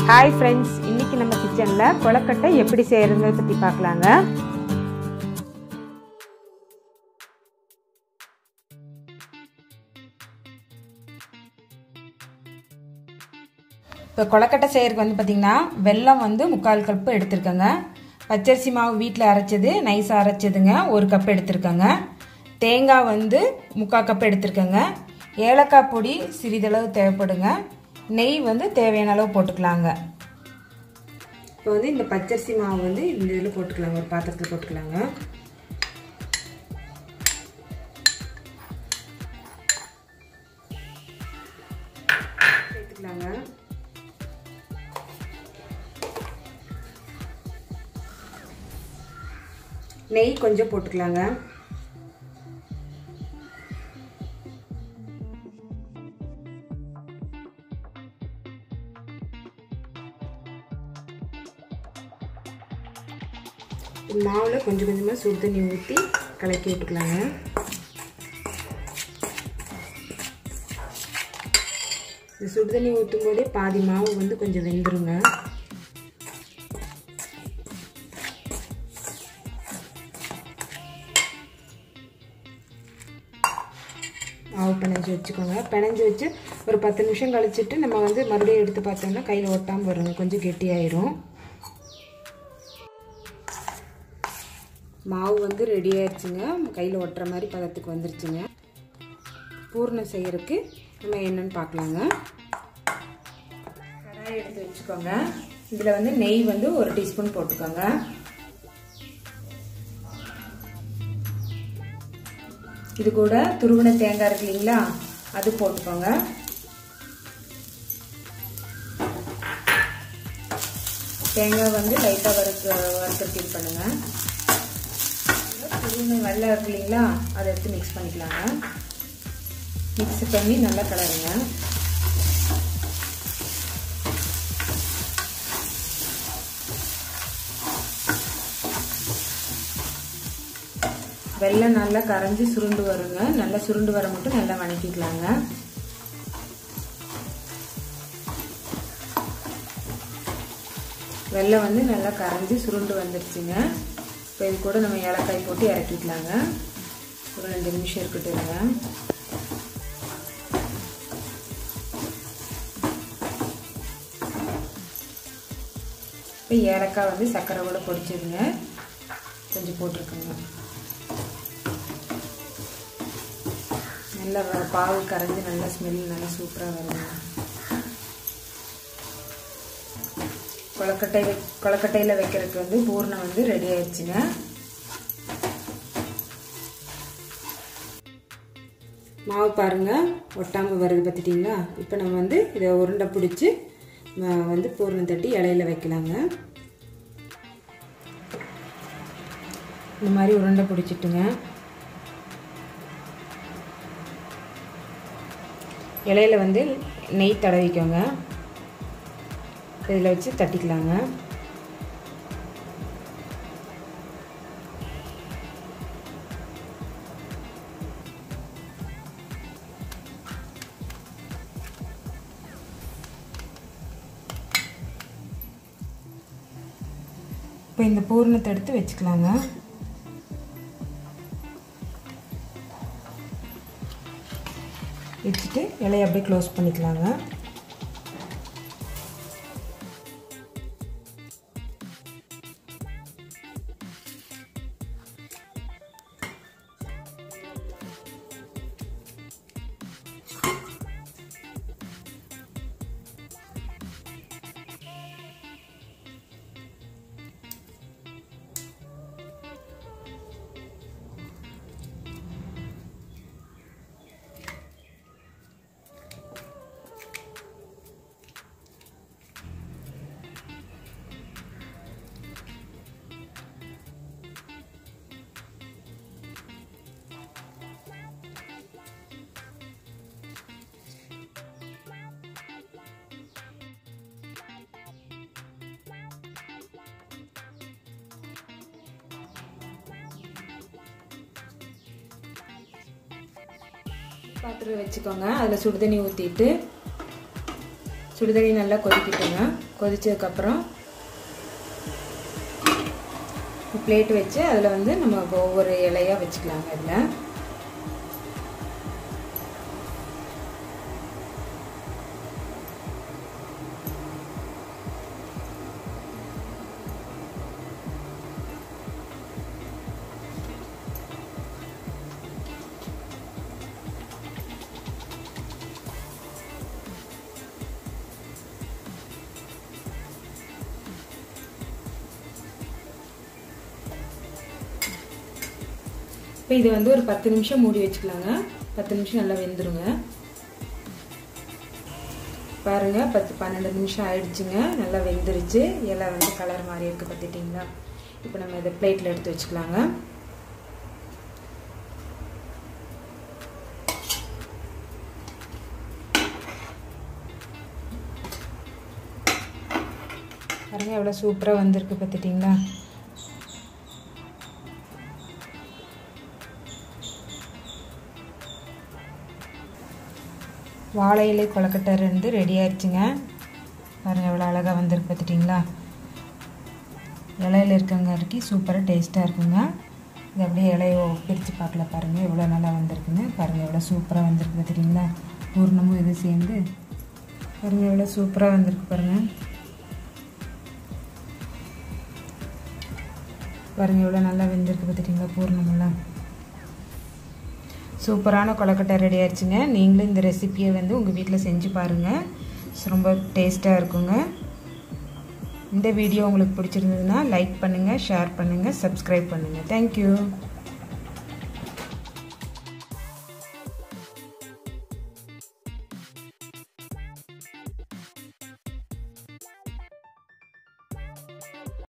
hi friends இன்னைக்கு நம்ம கிச்சனில் கொழக்கட்டை எப்படி செய்கிறதுங்கிறத பற்றி பார்க்கலாங்க இப்போ கொழக்கட்டை செய்கிறதுக்கு வந்து பார்த்திங்கன்னா வெல்லம் வந்து முக்கால் கப்பு எடுத்திருக்கேங்க பச்சரிசி மாவு வீட்டில் அரைச்சது நைஸாக அரைச்சதுங்க ஒரு கப் எடுத்திருக்கேங்க தேங்காய் வந்து முக்கால் கப் எடுத்திருக்கேங்க ஏலக்காய் பொடி சிறிதளவு தேவைப்படுங்க நெய் வந்து தேவையான அளவு போட்டுக்கலாங்க இப்போ வந்து இந்த பச்சரிசி மாவு வந்து இந்த இதில் போட்டுக்கலாங்க ஒரு பாத்திரத்தில் போட்டுக்கலாங்க சேர்த்துக்கலாங்க நெய் கொஞ்சம் போட்டுக்கலாங்க மாவில் கொஞ்சம் கொஞ்சமாக சுடு தண்ணி ஊற்றி கலக்கி விட்டுக்கலாங்க இந்த சுடு தண்ணி ஊற்றும் போதே பாதி மாவு வந்து கொஞ்சம் வெந்துருங்க மாவு பிணைஞ்சு வச்சுக்கோங்க பிணைஞ்சு வச்சு ஒரு பத்து நிமிஷம் கழிச்சிட்டு நம்ம வந்து மறுபடியும் எடுத்து பார்த்தோம்னா கையில் ஒட்டாமல் வருங்க கொஞ்சம் கெட்டியாயிரும் மாவு வந்து ரெடி ஆயிடுச்சுங்க கையில் ஒட்டுற மாதிரி பதத்துக்கு வந்துருச்சுங்க பூர்ணம் செய்யறதுக்கு நம்ம என்னன்னு பார்க்கலாங்க கடாயை எடுத்து வச்சுக்கோங்க இதில் வந்து நெய் வந்து ஒரு டீஸ்பூன் போட்டுக்கோங்க இது கூட துருவன தேங்காய் இருக்கு இல்லைங்களா அது போட்டுக்கோங்க தேங்காய் வந்து லைட்டாக வறுக்க வறுக்க ஃபீல் பண்ணுங்கள் துருவன வெள்ளை இருக்கு இல்லைங்களா அதை எடுத்து மிக்ஸ் பண்ணிக்கலாங்க மிக்ஸ் பண்ணி நல்லா கலருங்க வெள்ளம் நல்லா கரைஞ்சி சுருண்டு வருங்க நல்லா சுருண்டு வர மட்டும் நல்லா வணக்கிக்கலாங்க வெள்ளம் வந்து நல்லா கரைஞ்சி சுருண்டு வந்துருச்சுங்க இப்போ இது கூட நம்ம ஏலக்காய் போட்டு இறக்கிக்கலாங்க ஒரு ரெண்டு நிமிஷம் இருக்கட்டுங்க இப்போ ஏலக்காய் வந்து சர்க்கரை கூட பொடிச்சிருங்க கொஞ்சம் போட்டிருக்குங்க நல்லா பாவு கரைஞ்சி நல்லா ஸ்மெல் நல்லா சூப்பராக வருங்க கொழக்கட்டை கொழக்கட்டையில் வைக்கிறதுக்கு வந்து பூர்ணம் வந்து ரெடி ஆயிடுச்சுங்க மாவு பாருங்க ஒட்டாமல் வருது பார்த்துட்டிங்களா இப்போ நம்ம வந்து இதை உருண்டை பிடிச்சி வந்து பூர்ணம் தட்டி இலையில வைக்கலாங்க இந்த மாதிரி உருண்டை பிடிச்சிட்டுங்க இலையில வந்து நெய் தடவிக்கோங்க இதில் வச்சு தட்டிக்கலாங்க இப்போ இந்த பூர்ணத்தை எடுத்து வச்சுக்கலாங்க வச்சுட்டு இலையை அப்படியே க்ளோஸ் பண்ணிக்கலாங்க பாத்திரம் வச்சுக்கோங்க அதில் சுடு தண்ணி ஊற்றிட்டு சுடுதண்ணி நல்லா கொதிக்கிட்டுங்க கொதிச்சதுக்கப்புறம் பிளேட் வச்சு அதில் வந்து நம்ம ஒவ்வொரு இலையாக வச்சுக்கலாங்க இதில் இப்போ இது வந்து ஒரு பத்து நிமிஷம் மூடி வச்சுக்கலாங்க பத்து நிமிஷம் நல்லா வெந்துருங்க பாருங்க பத்து பன்னெண்டு நிமிஷம் ஆயிடுச்சுங்க நல்லா வெந்துருச்சு இலை வந்து கலர் மாதிரி இருக்கு பார்த்துட்டிங்களா இப்போ நம்ம இதை பிளேட்டில் எடுத்து வச்சுக்கலாங்க பாருங்க எவ்வளோ சூப்பராக வந்திருக்கு பார்த்துட்டிங்களா வாழை இலை கொலக்கட்டை ரெண்டு ரெடி ஆயிடுச்சுங்க பாருங்கள் எவ்வளோ அழகாக வந்திருக்கு பார்த்துட்டிங்களா இலையில இருக்கங்க இருக்கி சூப்பராக டேஸ்ட்டாக இருக்குங்க இது அப்படியே இலையை பிரித்து பார்க்கல பாருங்கள் எவ்வளோ நல்லா வந்திருக்குங்க பாருங்கள் எவ்வளோ சூப்பராக வந்திருக்கு பார்த்துட்டிங்களா பூர்ணமும் இது சேர்ந்து பாருங்கள் எவ்வளோ சூப்பராக வந்திருக்கு பாருங்கள் பாருங்கள் எவ்வளோ நல்லா வெந்திருக்கு பார்த்துட்டிங்களா பூர்ணமெல்லாம் சூப்பரான கொலக்கட்டை ரெடி ஆயிடுச்சுங்க நீங்களும் இந்த ரெசிப்பியை வந்து உங்கள் வீட்டில் செஞ்சு பாருங்கள் ரொம்ப டேஸ்ட்டாக இருக்குங்க இந்த வீடியோ உங்களுக்கு பிடிச்சிருந்ததுன்னா லைக் பண்ணுங்கள் ஷேர் பண்ணுங்கள் சப்ஸ்கிரைப் பண்ணுங்கள் தேங்க்யூ